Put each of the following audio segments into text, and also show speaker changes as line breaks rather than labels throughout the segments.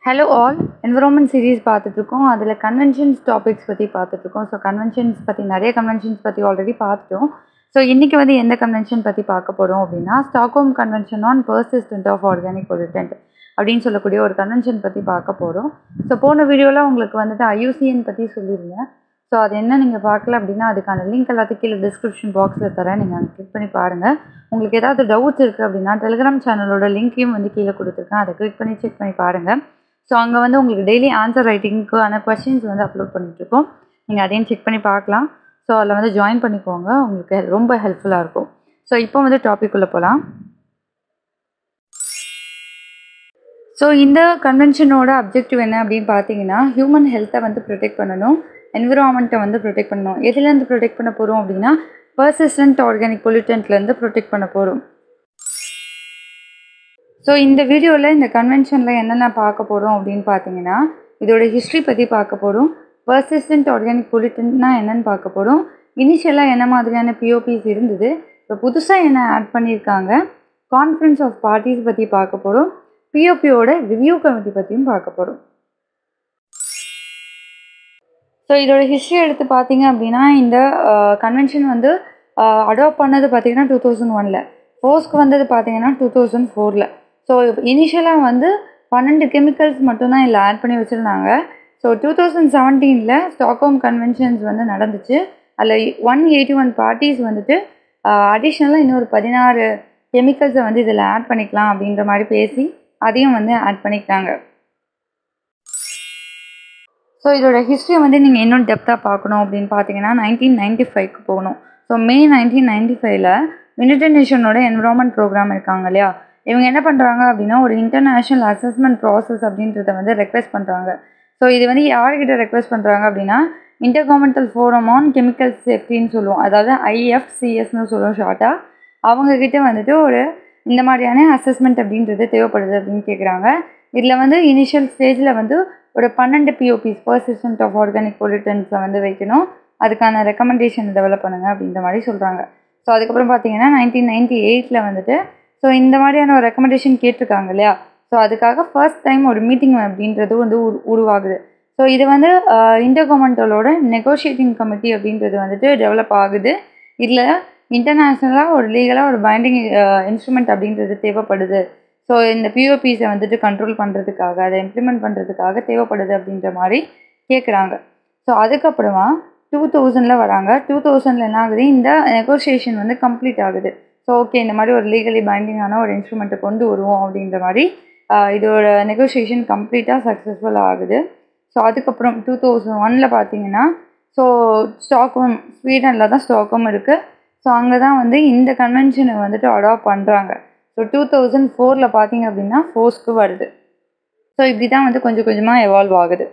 hello all environment series பார்த்துட்ருக்கோம் அதில் conventions topics பற்றி பார்த்துட்ருக்கோம் ஸோ கன்வென்ஷன்ஸ் பற்றி நிறைய கன்வென்ஷன்ஸ் பற்றி ஆல்ரெடி பார்த்துட்டோம் ஸோ இன்றைக்கி வந்து எந்த கன்வென்ஷன் பற்றி பார்க்க போகிறோம் அப்படின்னா Stockholm convention on persistent of organic pollutant அப்படின்னு சொல்லக்கூடிய ஒரு கன்வென்ஷன் பற்றி பார்க்க போகிறோம் ஸோ போன வீடியோவில் உங்களுக்கு வந்துட்டு ஐயூசிஎன் பற்றி சொல்லியிருந்தேன் ஸோ அது என்ன நீங்கள் பார்க்கல அப்படின்னா அதுக்கான லிங்க் எல்லாத்தையும் கீழே டிஸ்கிரிப்ஷன் பாக்ஸில் தரேன் நீங்கள் அங்கே கிளிக் பண்ணி பாருங்கள் உங்களுக்கு ஏதாவது டவுட்ஸ் இருக்குது அப்படின்னா டெலிகிராம் சேனலோட லிங்க்கையும் வந்து கீழே கொடுத்துருக்கேன் அதை கிளிக் பண்ணி செக் பண்ணி பாருங்கள் ஸோ அங்கே வந்து உங்களுக்கு டெய்லி ஆன்சர் ரைட்டிங்க்கான கொஸ்டின்ஸ் வந்து அப்லோட் பண்ணிகிட்ருக்கோம் நீங்கள் அதையும் செக் பண்ணி பார்க்கலாம் ஸோ அதில் வந்து ஜாயின் பண்ணிக்கோங்க உங்களுக்கு ரொம்ப ஹெல்ப்ஃபுல்லாக இருக்கும் ஸோ இப்போ வந்து டாபிக் உள்ள போகலாம் ஸோ இந்த கன்வென்ஷனோட அப்ஜெக்டிவ் என்ன அப்படின்னு பார்த்தீங்கன்னா ஹியூமன் ஹெல்த்தை வந்து ப்ரொடெக்ட் பண்ணணும் என்விரான்மெண்ட்டை வந்து ப்ரொடெக்ட் பண்ணணும் எதுலேருந்து ப்ரொடெக்ட் பண்ண போகிறோம் அப்படின்னா பர்சிஸ்டன்ட் ஆர்கானிக் பொல்யூட்டன்ட்லேருந்து ப்ரொடெக்ட் பண்ண போகிறோம் ஸோ இந்த வீடியோவில் இந்த கன்வென்ஷனில் என்னென்ன பார்க்க போகிறோம் அப்படின்னு பார்த்தீங்கன்னா இதோட ஹிஸ்ட்ரி பற்றி பார்க்க போகிறோம் பர்சிஸ்டன்ட் ஆர்கானிக் பொல்யூட்டன்ட்னா என்னென்னு பார்க்க போகிறோம் இனிஷியலாக என்ன மாதிரியான பிஓபிஸ் இருந்தது இப்போ புதுசாக என்ன ஆட் பண்ணியிருக்காங்க கான்ஃபரன்ஸ் ஆஃப் பார்ட்டிஸ் பற்றி பார்க்க போகிறோம் பிஓபியோட ரிவ்யூ கமிட்டி பற்றியும் பார்க்க போகிறோம் ஸோ இதோட ஹிஸ்ட்ரி எடுத்து பார்த்தீங்க அப்படின்னா இந்த கன்வென்ஷன் வந்து அடாப்ட் பண்ணது பார்த்தீங்கன்னா டூ தௌசண்ட் ஒனில் ஃபோர்ஸ்க்கு வந்தது பார்த்தீங்கன்னா டூ தௌசண்ட் ஃபோரில் ஸோ இனிஷியலாக வந்து பன்னெண்டு கெமிக்கல்ஸ் மட்டும்தான் இதில் ஆட் பண்ணி வச்சுருந்தாங்க ஸோ டூ தௌசண்ட் செவன்டீனில் ஸ்டாக்ஹோம் கன்வென்ஷன்ஸ் வந்து நடந்துச்சு அதில் ஒன் எயிட்டி ஒன் பார்ட்டிஸ் வந்துட்டு அடிஷ்னலாக இன்னொரு பதினாறு கெமிக்கல்ஸை வந்து இதில் ஆட் பண்ணிக்கலாம் அப்படின்ற மாதிரி பேசி அதையும் வந்து ஆட் பண்ணிக்கிட்டாங்க ஸோ இதோட ஹிஸ்ட்ரியை வந்து நீங்கள் இன்னும் டெப்த்தாக பார்க்கணும் அப்படின்னு பார்த்தீங்கன்னா நைன்டீன் நைன்டி ஃபைவ்க்கு போகணும் ஸோ மே நைன்டீன் நைன்டி ஃபைவ்ல யுனைடெட் நேஷனோட என்விரான்மெண்ட் ப்ரோக்ராம் இருக்காங்க இல்லையா இவங்க என்ன பண்ணுறாங்க அப்படின்னா ஒரு இன்டர்நேஷ்னல் அசஸ்மெண்ட் ப்ராசஸ் அப்படின்றத வந்து ரெக்வெஸ்ட் பண்ணுறாங்க ஸோ இது வந்து யார்கிட்ட ரெக்வெஸ்ட் பண்ணுறாங்க அப்படின்னா intergovernmental forum on chemical சேஃப்டின்னு சொல்லுவோம் அதாவது ஐஎஃப்சிஎஸ்னு சொல்லுவோம் ஷார்ட்டாக அவங்கக்கிட்ட வந்துட்டு ஒரு இந்த மாதிரியான அசஸ்மெண்ட் அப்படின்றது தேவைப்படுது அப்படின்னு கேட்குறாங்க இதில் வந்து இனிஷியல் ஸ்டேஜில் வந்து ஒரு பன்னெண்டு பிஓபிஸ் பர்சிஸ்டன்ட் ஆஃப் ஆர்கானிக் பொல்யூட்டன்ஸை வந்து வைக்கணும் அதுக்கான ரெக்கமெண்டேஷன் டெவலப் பண்ணுங்கள் அப்படின்ற மாதிரி சொல்கிறாங்க ஸோ அதுக்கப்புறம் பார்த்தீங்கன்னா நைன்டீன் நைன்டி எயிட்டில் வந்துட்டு ஸோ இந்த மாதிரியான ஒரு ரெக்கமெண்டேஷன் கேட்டிருக்காங்க இல்லையா ஸோ அதுக்காக ஃபர்ஸ்ட் டைம் ஒரு மீட்டிங் அப்படின்றது வந்து உரு உருவாகுது ஸோ இது வந்து இன்டர் கவர்மெண்டலோட நெகோஷியேட்டிங் கமிட்டி அப்படின்றது வந்துட்டு டெவலப் ஆகுது இதில் இன்டர்நேஷ்னலாக ஒரு லீகலாக ஒரு பைண்டிங் இன்ஸ்ட்ருமெண்ட் அப்படின்றது தேவைப்படுது ஸோ இந்த பிஓபிஸை வந்துட்டு கண்ட்ரோல் பண்ணுறதுக்காக அதை இம்ப்ளிமெண்ட் பண்ணுறதுக்காக தேவைப்படுது அப்படின்ற மாதிரி கேட்குறாங்க ஸோ அதுக்கப்புறமா டூ தௌசண்டில் வராங்க டூ தௌசண்டில் என்ன ஆகுது இந்த நெகோசியேஷன் வந்து கம்ப்ளீட் ஆகுது ஸோ ஓகே இந்த மாதிரி ஒரு லீகலி பைண்டிங்கான ஒரு இன்ஸ்ட்ருமெண்ட்டை கொண்டு வருவோம் அப்படின்ற மாதிரி இதோட நெகோசியேஷன் கம்ப்ளீட்டாக சக்ஸஸ்ஃபுல் ஆகுது ஸோ அதுக்கப்புறம் டூ தௌசண்ட் ஒனில் பார்த்தீங்கன்னா ஸோ ஸ்டாக்ஹோம் ஸ்வீடனில் தான் ஸ்டாக்ஹோம் இருக்குது ஸோ அங்கே தான் வந்து இந்த கன்வென்ஷனை வந்துட்டு அடாப்ட் பண்ணுறாங்க ஸோ டூ தௌசண்ட் ஃபோரில் பார்த்தீங்க அப்படின்னா ஃபோர்ஸ்க்கு வருது ஸோ இப்படி தான் வந்து கொஞ்சம் கொஞ்சமாக எவால்வ் ஆகுது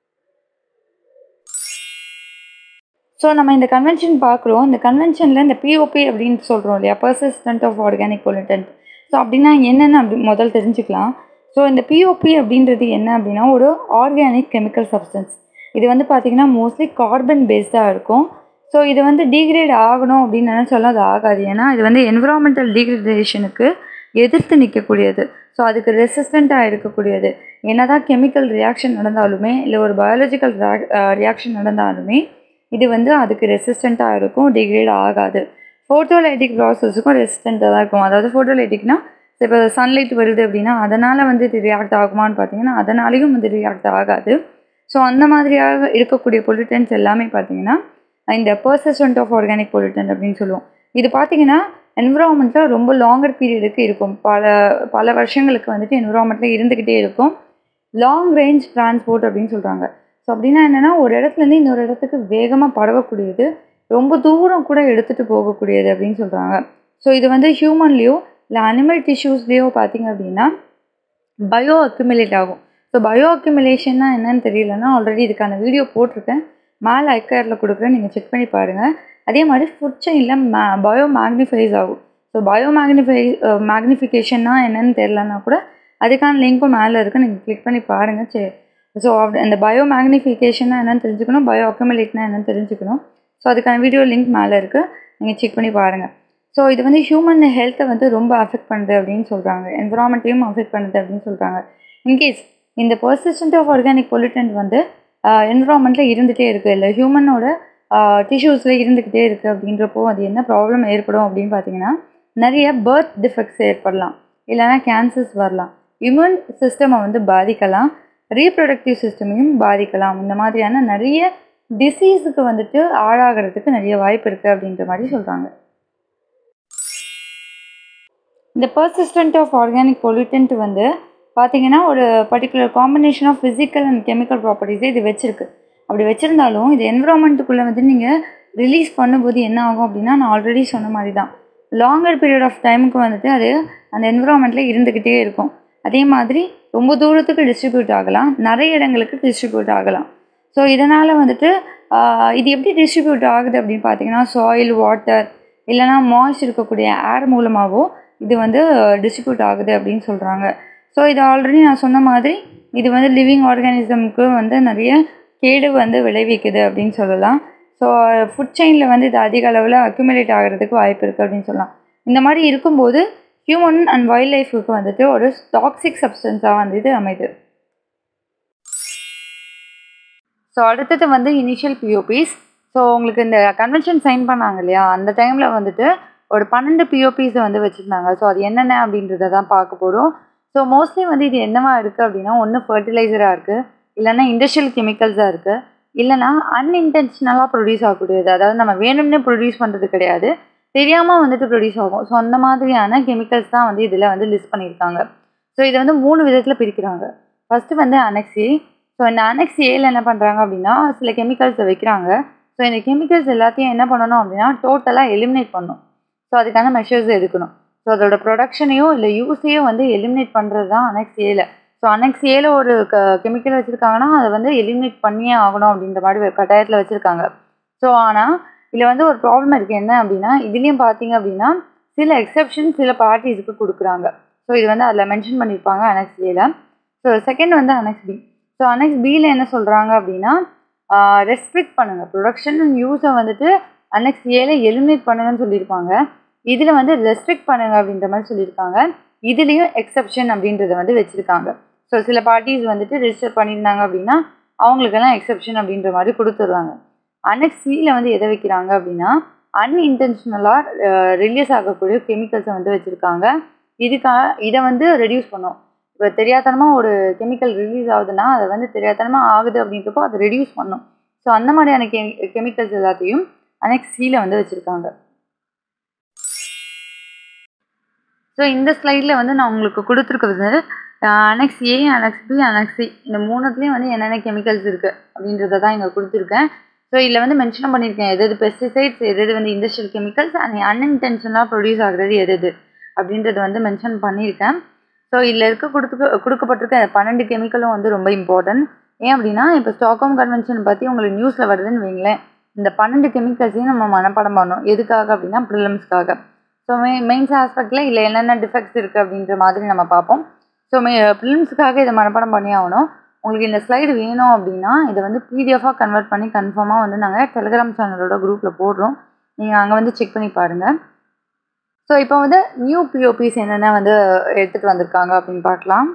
ஸோ நம்ம இந்த கன்வென்ஷன் பார்க்குறோம் இந்த கன்வென்ஷனில் இந்த பிஓபி அப்படின்னு சொல்கிறோம் இல்லையா persistent of organic pollutant so அப்படின்னா என்னென்னு அப்படி முதல் தெரிஞ்சுக்கலாம் ஸோ இந்த பிஓபி அப்படின்றது என்ன அப்படின்னா ஒரு ஆர்கானிக் கெமிக்கல் சப்ஸ்டன்ஸ் இது வந்து பார்த்திங்கன்னா மோஸ்ட்லி கார்பன் பேஸ்டாக இருக்கும் ஸோ இது வந்து டீக்ரேட் ஆகணும் அப்படின்னு நினச்சாலும் அது ஆகாது ஏன்னா இது வந்து என்விரான்மெண்டல் டீக்ரேடேஷனுக்கு எதிர்த்து நிற்கக்கூடியது ஸோ அதுக்கு ரெசிஸ்டண்ட்டாக இருக்கக்கூடியது என்ன தான் கெமிக்கல் ரியாக்ஷன் நடந்தாலுமே இல்லை ஒரு பயாலஜிக்கல் ரியாக்ஷன் நடந்தாலுமே இது வந்து அதுக்கு ரெசிஸ்டண்ட்டாக இருக்கும் டிகிரேட் ஆகாது ஃபோட்டோலைட்டிக் ப்ராசஸுக்கும் ரெசிஸ்டண்ட்டாக தான் இருக்கும் அதாவது ஃபோட்டோலைட்டிக்னா இப்போ சன்லைட் வருது அப்படின்னா அதனால் வந்து இது ரியாக்ட் ஆகுமான்னு பார்த்தீங்கன்னா அதனாலேயும் வந்து ரியாக்ட் ஆகாது ஸோ அந்த மாதிரியாக இருக்கக்கூடிய பொல்யூட்டன்ஸ் எல்லாமே பார்த்தீங்கன்னா இந்த பர்சஸ்டன்ட் ஆஃப் ஆர்கானிக் பொல்யூட்டன் அப்படின்னு சொல்லுவோம் இது பார்த்தீங்கன்னா என்விரான்மெண்ட்டில் ரொம்ப லாங்கர் பீரியடுக்கு இருக்கும் பல பல வருஷங்களுக்கு வந்துட்டு என்விரான்மெண்ட்டில் இருந்துக்கிட்டே இருக்கும் லாங் ரேஞ்ச் டிரான்ஸ்போர்ட் அப்படின்னு சொல்கிறாங்க ஸோ அப்படின்னா என்னென்னா ஒரு இடத்துலேருந்து இன்னொரு இடத்துக்கு வேகமாக பரவக்கூடியது ரொம்ப தூரம் கூட எடுத்துகிட்டு போகக்கூடியது அப்படின்னு சொல்கிறாங்க ஸோ இது வந்து ஹியூமன்லேயோ இல்லை அனிமல் டிஷ்யூஸ்லேயோ பார்த்தீங்க அப்படின்னா பயோ அக்யூமுலேட் ஆகும் ஸோ பயோ அக்யூமுலேஷன்னா என்னன்னு தெரியலன்னா ஆல்ரெடி இதுக்கான வீடியோ போட்டிருக்கேன் மேலே ஐக்கரில் கொடுக்குறேன் நீங்கள் செக் பண்ணி பாருங்கள் அதே மாதிரி ஃபுட் செயினில் மே பயோ மேக்னிஃபைஸ் ஆகும் ஸோ பயோ மேக்னிஃபை மேக்னிஃபிகேஷன்னா என்னென்னு தெரிலனா கூட அதுக்கான லிங்க்கும் மேலே இருக்குது நீங்கள் கிளிக் பண்ணி பாருங்கள் சரி ஸோ அப்படி அந்த பயோ மேக்னிஃபிகேஷன்னா என்னென்னு தெரிஞ்சுக்கணும் பயோ அக்கமுலேட்னா என்னென்னு தெரிஞ்சுக்கணும் ஸோ அதுக்கான வீடியோ லிங்க் மேலே இருக்குது நீங்கள் செக் பண்ணி பாருங்கள் ஸோ இது வந்து ஹியூமன் ஹெல்த்தை வந்து ரொம்ப அஃபெக்ட் பண்ணுது அப்படின்னு சொல்கிறாங்க என்விரான்மெண்ட்டையும் அஃபெக்ட் பண்ணுது அப்படின்னு சொல்கிறாங்க இன்கேஸ் இந்த பர்சிஸ்டன்ட் ஆஃப் ஆர்கானிக் பொல்யூட்டன்ட் வந்து என்விரான்மெண்ட்டில் இருந்துகிட்டே இருக்குது இல்லை ஹியூமனோட டிஷ்யூஸில் இருந்துக்கிட்டே இருக்குது அப்படின்றப்போ அது என்ன ப்ராப்ளம் ஏற்படும் அப்படின்னு பார்த்தீங்கன்னா நிறைய பர்த் டிஃபெக்ட்ஸ் ஏற்படலாம் இல்லைனா கேன்சர்ஸ் வரலாம் இம்யூன் சிஸ்டமை வந்து பாதிக்கலாம் ரீப்ரொடக்டிவ் சிஸ்டமையும் பாதிக்கலாம் இந்த மாதிரியான நிறைய டிசீஸுக்கு வந்துட்டு ஆளாகிறதுக்கு நிறைய வாய்ப்பு இருக்குது அப்படின்ற மாதிரி சொல்கிறாங்க இந்த பர்சிஸ்டன்ட் ஆஃப் ஆர்கானிக் பொல்யூட்டன்ட் வந்து பார்த்தீங்கன்னா ஒரு particular combination of physical and chemical ப்ராப்பர்ட்டிஸே இது வச்சுருக்கு அப்படி வச்சுருந்தாலும் இது என்விரான்மெண்ட்டுக்குள்ளே வந்து நீங்கள் ரிலீஸ் பண்ணும்போது என்ன ஆகும் அப்படின்னா நான் ஆல்ரெடி சொன்ன மாதிரி தான் லாங்கர் பீரியட் ஆஃப் டைமுக்கு வந்துட்டு அது அந்த என்விரான்மெண்ட்டில் இருந்துக்கிட்டே இருக்கும் அதே மாதிரி ரொம்ப தூரத்துக்கு டிஸ்ட்ரிபியூட் ஆகலாம் நிறைய இடங்களுக்கு டிஸ்ட்ரிபியூட் ஆகலாம் ஸோ இதனால் வந்துட்டு இது எப்படி டிஸ்ட்ரிபியூட் ஆகுது அப்படின்னு பார்த்தீங்கன்னா சாயில் வாட்டர் இல்லைனா மாய்ஸ் இருக்கக்கூடிய ஏர் மூலமாகவோ இது வந்து டிஸ்ட்ரிபியூட் ஆகுது அப்படின்னு சொல்கிறாங்க ஸோ இது ஆல்ரெடி நான் சொன்ன மாதிரி இது வந்து லிவிங் ஆர்கானிசம்க்கு வந்து நிறைய கேடு வந்து விளைவிக்குது அப்படின்னு சொல்லலாம் ஸோ ஃபுட் செயினில் வந்து இது அதிக அளவில் அக்யூமுலேட் ஆகிறதுக்கு வாய்ப்பு இருக்குது அப்படின்னு சொல்லலாம் இந்த மாதிரி இருக்கும்போது ஹியூமன் அண்ட் வைல்ட் லைஃபுக்கு வந்துட்டு ஒரு டாக்ஸிக் சப்ஸ்டன்ஸாக வந்து இது அமைது ஸோ அடுத்தது வந்து இனிஷியல் பிஓபிஸ் ஸோ உங்களுக்கு இந்த கன்வென்ஷன் சைன் பண்ணாங்க இல்லையா அந்த டைமில் வந்துட்டு ஒரு பன்னெண்டு பிஓபிஸை வந்து வச்சுருந்தாங்க ஸோ அது என்னென்ன அப்படின்றத தான் பார்க்க போகிறோம் ஸோ மோஸ்ட்லி வந்து இது என்னவா இருக்குது அப்படின்னா ஒன்று ஃபர்டிலைசராக இருக்குது இல்லைன்னா இண்டஸ்ட்ரியல் கெமிக்கல்ஸாக இருக்குது இல்லைனா அன்இன்டென்ஷனலாக ப்ரொடியூஸ் ஆகக்கூடியது அதாவது நம்ம வேணும்னே ப்ரொடியூஸ் பண்ணுறது கிடையாது தெரியாமல் வந்துட்டு ப்ரொடியூஸ் ஆகும் ஸோ அந்த மாதிரியான கெமிக்கல்ஸ் தான் வந்து இதில் வந்து லிஸ்ட் பண்ணியிருக்காங்க ஸோ இதை வந்து மூணு விதத்தில் பிரிக்கிறாங்க ஃபஸ்ட்டு வந்து அனெக்சி ஸோ இந்த அனெக்ஸ் ஏல என்ன பண்ணுறாங்க அப்படின்னா சில கெமிக்கல்ஸை வைக்கிறாங்க ஸோ இந்த கெமிக்கல்ஸ் எல்லாத்தையும் என்ன பண்ணணும் அப்படின்னா டோட்டலாக எலிமினேட் பண்ணணும் ஸோ அதுக்கான மெஷர்ஸ் எடுக்கணும் ஸோ அதோட ப்ரொடக்ஷனையோ இல்லை யூஸையோ வந்து எலிமினேட் பண்ணுறது தான் அனெக்ஸ் ஏல ஸோ அனெக்ஸ் ஏல ஒரு க கெமிக்கல் வச்சுருக்காங்கன்னா அதை வந்து எலிமினேட் பண்ணியே ஆகணும் அப்படின்ற மாதிரி கட்டாயத்தில் வச்சுருக்காங்க ஸோ ஆனால் இதில் வந்து ஒரு ப்ராப்ளம் இருக்குது என்ன அப்படின்னா இதுலேயும் பார்த்தீங்க அப்படின்னா சில எக்ஸப்ஷன் சில பார்ட்டிஸுக்கு கொடுக்குறாங்க ஸோ இது வந்து அதில் மென்ஷன் பண்ணியிருப்பாங்க அனெக்ஸ் ஏல ஸோ செகண்ட் வந்து அனெக்ஸ் பி ஸோ அனெக்ஸ் பியில் என்ன சொல்கிறாங்க அப்படின்னா ரெஸ்ட்ரிக்ட் பண்ணுங்கள் ப்ரொடக்ஷன் அண்ட் யூஸை வந்துட்டு அனெக்ஸ் ஏல எலிமினேட் பண்ணுங்கன்னு சொல்லியிருப்பாங்க இதில் வந்து ரெஸ்ட்ரிக்ட் பண்ணுங்க அப்படின்ற மாதிரி சொல்லியிருக்காங்க இதுலேயும் எக்ஸப்ஷன் அப்படின்றத வந்து வச்சுருக்காங்க ஸோ சில பார்ட்டிஸ் வந்துட்டு ரெஜிஸ்டர் பண்ணியிருந்தாங்க அப்படின்னா அவங்களுக்கெல்லாம் எக்ஸப்ஷன் அப்படின்ற மாதிரி கொடுத்துட்றாங்க அனெக்ஸ் சியில் வந்து எதை வைக்கிறாங்க அப்படின்னா அன்இன்டென்ஷனலாக ரிலீஸ் ஆகக்கூடிய கெமிக்கல்ஸை வந்து வச்சுருக்காங்க இதுக்காக இதை வந்து ரெடியூஸ் பண்ணும் இப்போ தெரியாதனமாக ஒரு கெமிக்கல் ரிலீஸ் ஆகுதுன்னா அதை வந்து தெரியாதனமாக ஆகுது அப்படின்றப்போ அதை ரெடியூஸ் பண்ணும் ஸோ அந்த மாதிரியான கெ கெமிக்கல்ஸ் எல்லாத்தையும் அனெக்ஸ் சியில் வந்து வச்சுருக்காங்க ஸோ இந்த ஸ்லைடில் வந்து நான் உங்களுக்கு கொடுத்துருக்கிறது annex A annex B annex C இந்த மூணுத்துலேயும் வந்து என்னென்ன கெமிக்கல்ஸ் இருக்குது அப்படின்றத தான் இங்கே கொடுத்துருக்கேன் ஸோ இதில் வந்து மென்ஷன் பண்ணியிருக்கேன் எது எது பெஸ்டிசைட்ஸ் எது எது வந்து இண்டஸ்ட்ரியல் கெமிக்கல்ஸ் அண்ட் அன்இன்டென்ஷனலாக ப்ரொடியூஸ் ஆகுறது எது எது அப்படின்றது வந்து மென்ஷன் பண்ணியிருக்கேன் ஸோ இதில் இருக்க கொடுத்துக்க கொடுக்கப்பட்டிருக்க பன்னெண்டு கெமிக்கலும் வந்து ரொம்ப இம்பார்ட்டன்ட் ஏன் அப்படின்னா இப்போ ஸ்டாக்ஹோம் கன்வென்ஷன் பற்றி உங்களுக்கு நியூஸில் வருதுன்னு வைங்களேன் இந்த பன்னெண்டு கெமிக்கல்ஸையும் நம்ம மனப்பாடம் பண்ணணும் எதுக்காக அப்படின்னா ப்ரிலிம்ஸ்க்காக ஸோ மெ மெயின்ஸ் ஆஸ்பெக்டில் இல்லை என்னென்ன டிஃபெக்ட்ஸ் இருக்குது அப்படின்ற மாதிரி நம்ம பார்ப்போம் ஸோ மெ ப்ரிலிம்ஸுக்காக இதை மனப்பாடம் பண்ணி ஆகணும் உங்களுக்கு இந்த ஸ்லைடு வேணும் அப்படின்னா இதை வந்து பிடிஎஃபாக கன்வெர்ட் பண்ணி கன்ஃபார்மாக வந்து நாங்கள் டெலிகிராம் சேனலோட குரூப்பில் போடுறோம் நீங்கள் அங்கே வந்து செக் பண்ணி பாருங்கள் ஸோ இப்போ வந்து நியூ பிஓபிஸ் என்னென்ன வந்து எடுத்துகிட்டு வந்திருக்காங்க அப்படின்னு பார்க்கலாம்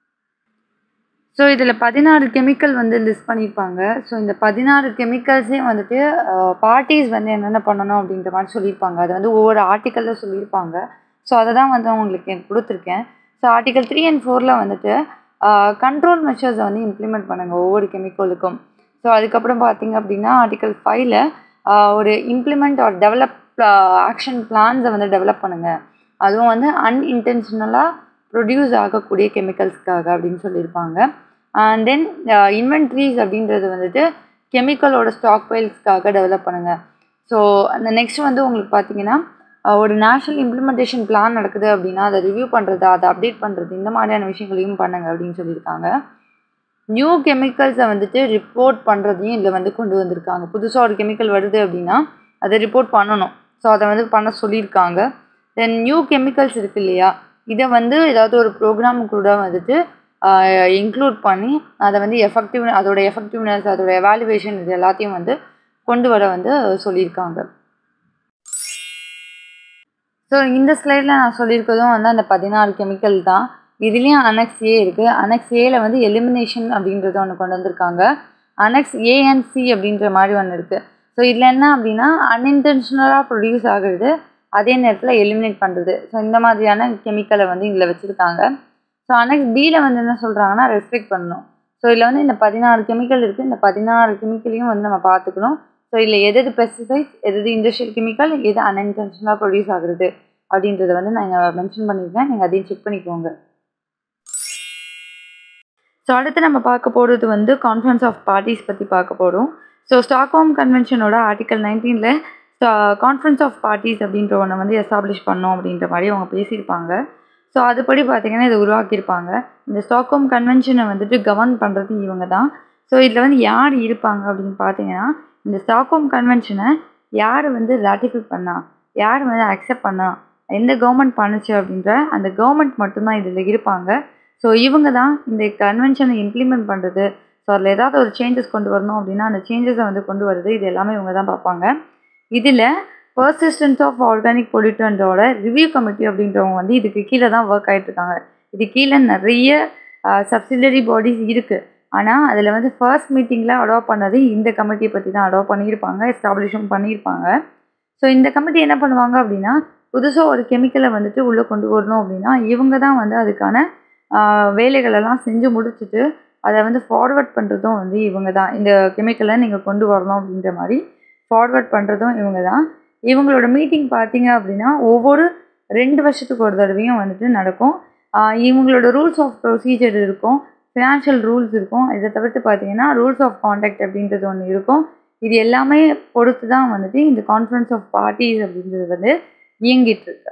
ஸோ இதில் பதினாறு கெமிக்கல் வந்து லிஸ்ட் பண்ணியிருப்பாங்க ஸோ இந்த பதினாறு கெமிக்கல்ஸையும் வந்துட்டு பார்ட்டிஸ் வந்து என்னென்ன பண்ணணும் அப்படின்ற மாதிரி சொல்லியிருப்பாங்க அது வந்து ஒவ்வொரு ஆர்டிக்கலில் சொல்லியிருப்பாங்க ஸோ அதை தான் வந்து உங்களுக்கு கொடுத்துருக்கேன் ஸோ ஆர்டிக்கல் த்ரீ அண்ட் ஃபோரில் வந்துட்டு கண்ட்ரோல் மெஷர்ஸை வந்து இம்ப்ளிமெண்ட் பண்ணுங்கள் ஒவ்வொரு கெமிக்கலுக்கும் ஸோ அதுக்கப்புறம் பார்த்தீங்க அப்படின்னா ஆர்டிக்கல் ஃபைவ்ல ஒரு இம்ப்ளிமெண்ட் ஆர் டெவலப் ஆக்ஷன் பிளான்ஸை வந்து டெவலப் பண்ணுங்கள் அதுவும் வந்து அன்இன்டென்ஷனலாக ப்ரொடியூஸ் ஆகக்கூடிய கெமிக்கல்ஸ்க்காக அப்படின்னு சொல்லியிருப்பாங்க அண்ட் தென் இன்வென்ட்ரிஸ் அப்படின்றது வந்துட்டு கெமிக்கலோட ஸ்டாக் பைல்ஸ்க்காக டெவலப் பண்ணுங்கள் ஸோ அந்த நெக்ஸ்ட் வந்து உங்களுக்கு பார்த்தீங்கன்னா ஒரு நேஷ்னல் இம்ப்ளிமெண்டேஷன் பிளான் நடக்குது அப்படின்னா அதை ரிவ்யூ பண்ணுறது அதை அப்டேட் பண்ணுறது இந்த மாதிரியான விஷயங்களையும் பண்ணுங்க அப்படின்னு சொல்லியிருக்காங்க நியூ கெமிக்கல்ஸை வந்துட்டு ரிப்போர்ட் பண்ணுறதையும் இதில் வந்து கொண்டு வந்திருக்காங்க புதுசாக ஒரு கெமிக்கல் வருது அப்படின்னா அதை ரிப்போர்ட் பண்ணணும் ஸோ அதை வந்து பண்ண சொல்லியிருக்காங்க தென் நியூ கெமிக்கல்ஸ் இருக்கு இல்லையா இதை வந்து ஏதாவது ஒரு ப்ரோக்ராம் கூட வந்துட்டு இன்க்ளூட் பண்ணி அதை வந்து எஃபெக்டிவ் அதோட எஃபெக்டிவ்னஸ் அதோட எவாலுவேஷன் இது எல்லாத்தையும் வந்து கொண்டு வர வந்து சொல்லியிருக்காங்க ஸோ இந்த ஸ்லைடில் நான் சொல்லியிருக்கிறதும் வந்து அந்த பதினாறு கெமிக்கல் தான் இதுலேயும் அனெக்ஸ் ஏ இருக்குது அனெக்ஸ் ஏல வந்து எலிமினேஷன் அப்படின்றது ஒன்று கொண்டு வந்திருக்காங்க அனெக்ஸ் ஏஎன்சி அப்படின்ற மாதிரி ஒன்று இருக்குது ஸோ இதில் என்ன அப்படின்னா அன்இன்டென்ஷனலாக ப்ரொடியூஸ் ஆகுறது அதே நேரத்தில் எலிமினேட் பண்ணுறது ஸோ இந்த மாதிரியான கெமிக்கலை வந்து இதில் வச்சுருக்காங்க ஸோ அனெக்ஸ் பியில் வந்து என்ன சொல்கிறாங்கன்னா ரெஸ்ட்ரிக்ட் பண்ணணும் ஸோ இதில் வந்து இந்த பதினாறு கெமிக்கல் இருக்குது இந்த பதினாறு கெமிக்கலையும் வந்து நம்ம பார்த்துக்கணும் ஸோ இதில் எது எது பெஸ்டிசைட்ஸ் எது எது இண்டஸ்ட்ரியல் கெமிக்கல் எது அன்இன்டென்ஷனலாக ப்ரொடியூஸ் ஆகுறது அப்படின்றத வந்து நான் மென்ஷன் பண்ணியிருக்கேன் நீங்கள் அதையும் செக் பண்ணிக்கோங்க ஸோ அடுத்து நம்ம பார்க்க போகிறது வந்து கான்ஃபரன்ஸ் ஆஃப் பார்ட்டிஸ் பற்றி பார்க்க போகிறோம் ஸோ ஸ்டாக்ஹோம் கன்வென்ஷனோட ஆர்டிக்கல் நைன்டீனில் கான்ஃபரன்ஸ் ஆஃப் பார்ட்டிஸ் அப்படின்ற ஒன்றை வந்து எஸ்டாப்ளிஷ் பண்ணோம் அப்படின்ற மாதிரி அவங்க பேசியிருப்பாங்க ஸோ அதுபடி பார்த்திங்கன்னா இதை உருவாக்கியிருப்பாங்க இந்த ஸ்டாக்ஹோம் கன்வென்ஷனை வந்துட்டு கவர்ன் பண்ணுறது இவங்க தான் ஸோ இதில் வந்து யார் இருப்பாங்க அப்படின்னு பார்த்தீங்கன்னா இந்த ஸ்டாக்ஹோம் கன்வென்ஷனை யார் வந்து ராட்டிஃபை பண்ணா யார் வந்து அக்செப்ட் பண்ணா எந்த கவர்மெண்ட் பண்ணுச்சு அப்படின்ற அந்த கவர்மெண்ட் மட்டும்தான் இதில் இருப்பாங்க ஸோ இவங்க தான் இந்த கன்வென்ஷனை இம்ப்ளிமெண்ட் பண்ணுறது ஸோ அதில் ஏதாவது ஒரு சேஞ்சஸ் கொண்டு வரணும் அப்படின்னா அந்த சேஞ்சஸை வந்து கொண்டு வருது இது எல்லாமே இவங்க தான் பார்ப்பாங்க இதில் பர்சிஸ்டன்ஸ் ஆஃப் ஆர்கானிக் பொல்யூட்டன்டோட ரிவ்யூ கமிட்டி அப்படின்றவங்க வந்து இதுக்கு கீழே தான் ஒர்க் ஆகிட்டு இருக்காங்க இது கீழே நிறைய சப்சிடரி பாடிஸ் இருக்குது ஆனால் அதில் வந்து ஃபர்ஸ்ட் மீட்டிங்கில் அடாப்ட் பண்ணது இந்த கமிட்டியை பற்றி தான் அடாப்ட் பண்ணியிருப்பாங்க எஸ்டாப்ளிஷும் பண்ணியிருப்பாங்க ஸோ இந்த கமிட்டி என்ன பண்ணுவாங்க அப்படின்னா புதுசாக ஒரு கெமிக்கலை வந்துட்டு உள்ளே கொண்டு வரணும் அப்படின்னா இவங்க தான் வந்து அதுக்கான வேலைகளெல்லாம் செஞ்சு முடிச்சுட்டு அதை வந்து ஃபார்வர்ட் பண்ணுறதும் வந்து இவங்க தான் இந்த கெமிக்கலை நீங்கள் கொண்டு வரணும் அப்படின்ற மாதிரி ஃபார்வர்ட் பண்ணுறதும் இவங்க தான் இவங்களோட மீட்டிங் பார்த்தீங்க அப்படின்னா ஒவ்வொரு ரெண்டு வருஷத்துக்கு ஒரு தடவையும் வந்துட்டு நடக்கும் இவங்களோட ரூல்ஸ் ஆஃப் ப்ரொசீஜர் இருக்கும் ஃபினான்ஷியல் ரூல்ஸ் இருக்கும் இதை தவிர்த்து பார்த்தீங்கன்னா ரூல்ஸ் ஆஃப் காண்டாக்ட் அப்படின்றது ஒன்று இருக்கும் இது எல்லாமே பொறுத்து தான் வந்துட்டு இந்த கான்ஃபரன்ஸ் ஆஃப் பார்ட்டிஸ் அப்படின்றது வந்து இயங்கிட்டு இருக்கு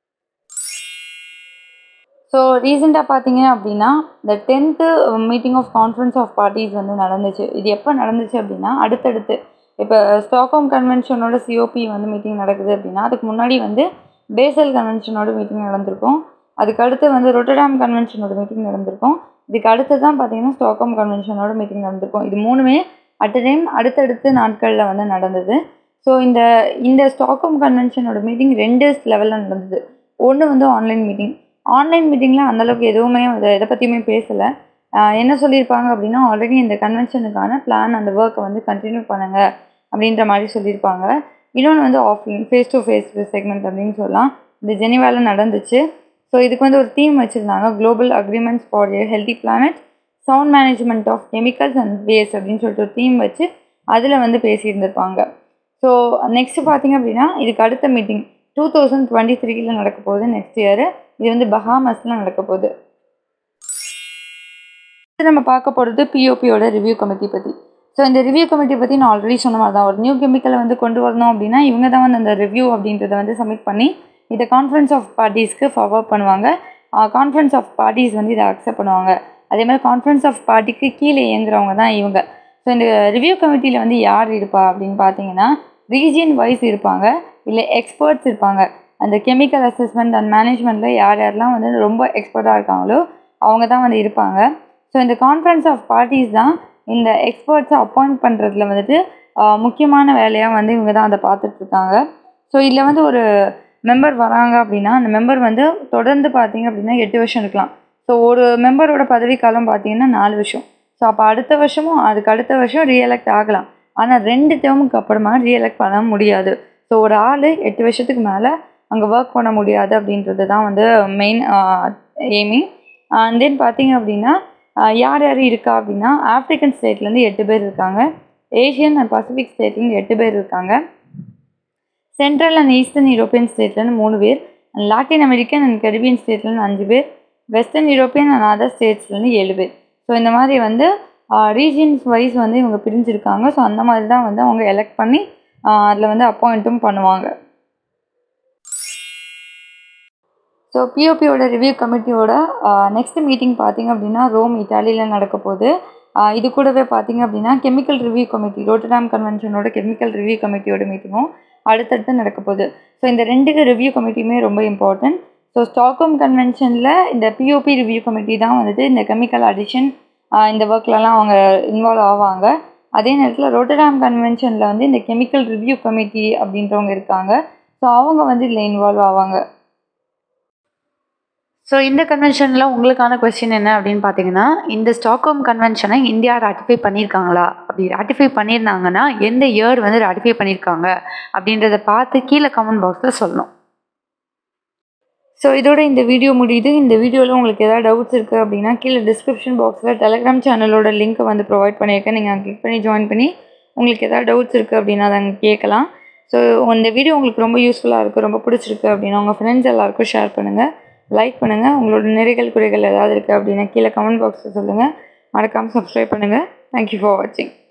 ஸோ ரீசெண்டாக பார்த்தீங்க அப்படின்னா இந்த tenth meeting of conference of parties வந்து நடந்துச்சு இது எப்போ நடந்துச்சு அப்படின்னா அடுத்தடுத்து இப்போ ஸ்டாக்ஹோம் கன்வென்ஷனோட சிஓபி வந்து மீட்டிங் நடக்குது அப்படின்னா அதுக்கு முன்னாடி வந்து பேசல் கன்வென்ஷனோட மீட்டிங் நடந்திருக்கும் அதுக்கு அடுத்து வந்து ரொட்டடாம் கன்வென்ஷனோட மீட்டிங் நடந்திருக்கும் இதுக்கு அடுத்து தான் பார்த்தீங்கன்னா ஸ்டாக்ஹோம் கன்வென்ஷனோட மீட்டிங் நடந்திருக்கும் இது மூணுமே அட் அ டைம் அடுத்தடுத்து நாட்களில் வந்து நடந்தது ஸோ இந்த இந்த ஸ்டாக்ஹோம் கன்வென்ஷனோட மீட்டிங் ரெண்டு லெவலில் நடந்தது ஒன்று வந்து ஆன்லைன் மீட்டிங் ஆன்லைன் மீட்டிங்கில் அந்தளவுக்கு எதுவுமே எதை பற்றியுமே பேசலை என்ன சொல்லியிருப்பாங்க அப்படின்னா ஆல்ரெடி இந்த கன்வென்ஷனுக்கான பிளான் அந்த ஒர்க்கை வந்து கண்டினியூ பண்ணுங்கள் அப்படின்ற மாதிரி சொல்லியிருப்பாங்க இன்னொன்று வந்து offline face to face segment அப்படின்னு சொல்லலாம் இது ஜெனிவாவில் நடந்துச்சு ஸோ இதுக்கு வந்து ஒரு தீம் வச்சுருந்தாங்க global agreements for a healthy planet sound management of chemicals and waste அப்படின்னு சொல்லிட்டு ஒரு தீம் வச்சு அதில் வந்து பேசியிருந்திருப்பாங்க ஸோ நெக்ஸ்ட்டு பார்த்தீங்க அப்படின்னா இதுக்கு அடுத்த மீட்டிங் டூ தௌசண்ட் டுவெண்ட்டி த்ரீல நடக்க போகுது நெக்ஸ்ட் இயர் இது வந்து பஹாமஸில் நடக்க போகுது நம்ம பார்க்க போகிறது பிஓபியோட ரிவ்யூ கமிட்டி பற்றி ஸோ இந்த ரிவ்யூ கமிட்டி பற்றி நான் ஆல்ரெடி சொன்ன மாதிரி தான் ஒரு நியூ கெமிக்கலை வந்து கொண்டு வரணும் அப்படின்னா இவங்க தான் வந்து அந்த ரிவ்யூ அப்படின்றத வந்து சப்மிட் பண்ணி இதை கான்ஃபரன்ஸ் ஆஃப் பார்ட்டிஸ்க்கு ஃபார்வர்ட் பண்ணுவாங்க கான்ஃபரன்ஸ் ஆஃப் பார்ட்டிஸ் வந்து இதை அக்செப்ட் பண்ணுவாங்க அதே மாதிரி கான்ஃபரன்ஸ் ஆஃப் பார்ட்டிக்கு கீழே இயங்குறவங்க தான் இவங்க ஸோ இந்த ரிவ்யூ கமிட்டியில் வந்து யார் இருப்பா அப்படின்னு பார்த்தீங்கன்னா ரீஜியன் வைஸ் இருப்பாங்க இல்லை எக்ஸ்பர்ட்ஸ் இருப்பாங்க அந்த கெமிக்கல் அசஸ்மெண்ட் அண்ட் மேனேஜ்மெண்ட்டில் யார் யாரெல்லாம் வந்து ரொம்ப எக்ஸ்பர்ட்டாக இருக்காங்களோ அவங்க தான் வந்து இருப்பாங்க ஸோ இந்த கான்ஃபரன்ஸ் ஆஃப் பார்ட்டிஸ் தான் இந்த எக்ஸ்பர்ட்ஸை அப்பாயிண்ட் பண்ணுறதுல வந்துட்டு முக்கியமான வேலையாக வந்து இவங்க தான் அதை பார்த்துட்ருக்காங்க ஸோ இதில் வந்து ஒரு மெம்பர் வராங்க அப்படின்னா அந்த மெம்பர் வந்து தொடர்ந்து பார்த்தீங்க அப்படின்னா எட்டு வருஷம் இருக்கலாம் ஸோ ஒரு மெம்பரோட பதவி காலம் பார்த்தீங்கன்னா நாலு வருஷம் ஸோ அப்போ அடுத்த வருஷமும் அதுக்கு அடுத்த வருஷம் ரீஎலெக்ட் ஆகலாம் ஆனால் ரெண்டு டேர்முக்கு அப்புறமா ரீஎலெக்ட் பண்ண முடியாது ஸோ ஒரு ஆள் எட்டு வருஷத்துக்கு மேலே அங்கே ஒர்க் பண்ண முடியாது அப்படின்றது தான் வந்து மெயின் எய்மி அண்ட் தென் பார்த்தீங்க அப்படின்னா யார் யார் இருக்கா அப்படின்னா ஆஃப்ரிக்கன் ஸ்டேட்லேருந்து எட்டு பேர் இருக்காங்க ஏஷியன் அண்ட் பசிபிக் ஸ்டேட்லேருந்து எட்டு பேர் இருக்காங்க சென்ட்ரல் அண்ட் ஈஸ்டர்ன் யூரோப்பியன் ஸ்டேட்லேருந்து மூணு பேர் and Latin American and Caribbean ஸ்டேட்லேருந்து அஞ்சு பேர் வெஸ்டர்ன் யூரோப்பியன் அண்ட் அதர் ஸ்டேட்ஸ்லேருந்து ஏழு பேர் ஸோ இந்த மாதிரி வந்து ரீஜியன்ஸ் வைஸ் வந்து இவங்க பிரிஞ்சிருக்காங்க ஸோ அந்த மாதிரி தான் வந்து அவங்க எலெக்ட் பண்ணி அதில் வந்து அப்பாயிண்ட்டும் பண்ணுவாங்க ஸோ பிஓபியோட ரிவ்யூ கமிட்டியோட நெக்ஸ்ட் மீட்டிங் பார்த்திங்க அப்படின்னா ரோம் இட்டாலியில் நடக்க போகுது இது கூடவே பார்த்திங்க அப்படின்னா கெமிக்கல் ரிவ்யூ கமிட்டி ரோட்டடாம் கன்வென்ஷனோட கெமிக்கல் ரிவ்யூ கமிட்டியோட மீட்டிங்கும் அடுத்தடுத்து நடக்க போகுது ஸோ இந்த ரெண்டுக்கு ரிவ்யூ கமிட்டியுமே ரொம்ப இம்பார்ட்டன்ட் ஸோ ஸ்டாக்ஹோம் கன்வென்ஷனில் இந்த பிஓபி ரிவ்யூ கமிட்டி தான் வந்துட்டு இந்த கெமிக்கல் அடிஷன் இந்த ஒர்க்லலாம் அவங்க இன்வால்வ் ஆவாங்க அதே நேரத்தில் ரோட்டடாம் கன்வென்ஷனில் வந்து இந்த கெமிக்கல் ரிவ்யூ கமிட்டி அப்படின்றவங்க இருக்காங்க ஸோ அவங்க வந்து இதில் இன்வால்வ் ஆவாங்க ஸோ இந்த கன்வென்ஷனில் உங்களுக்கான கொஸ்டின் என்ன அப்படின்னு பார்த்தீங்கன்னா இந்த ஸ்டாக்ஹோம் கன்வென்ஷனை இந்தியா ராட்டிஃபை பண்ணியிருக்காங்களா அப்படி ராட்டிஃபை பண்ணியிருந்தாங்கன்னா எந்த இயர் வந்து ராட்டிஃபை பண்ணியிருக்காங்க அப்படின்றத பார்த்து கீழே கமெண்ட் பாக்ஸில் சொல்லணும் ஸோ இதோட இந்த வீடியோ முடியுது இந்த வீடியோவில் உங்களுக்கு எதாவது டவுட்ஸ் இருக்குது அப்படின்னா கீழே டிஸ்கிரிப்ஷன் பாக்ஸில் டெலகிராம் சேனலோட லிங்க்கை வந்து ப்ரொவைட் பண்ணியிருக்கேன் நீங்கள் கிளிக் பண்ணி ஜாயின் பண்ணி உங்களுக்கு எதாவது டவுட்ஸ் இருக்குது அப்படின்னா அதை அங்கே கேட்கலாம் ஸோ இந்த வீடியோ உங்களுக்கு ரொம்ப யூஸ்ஃபுல்லாக இருக்குது ரொம்ப பிடிச்சிருக்கு அப்படின்னா உங்கள் ஃப்ரெண்ட்ஸ் எல்லாருக்கும் ஷேர் பண்ணுங்கள் லைக் பண்ணுங்கள் உங்களோட நிறைகள் குறைகள் ஏதாவது இருக்குது அப்படின்னா கீழே கமெண்ட் பாக்ஸில் சொல்லுங்கள் மறக்காமல் சப்ஸ்கிரைப் பண்ணுங்கள் தேங்க்யூ ஃபார் வாட்சிங்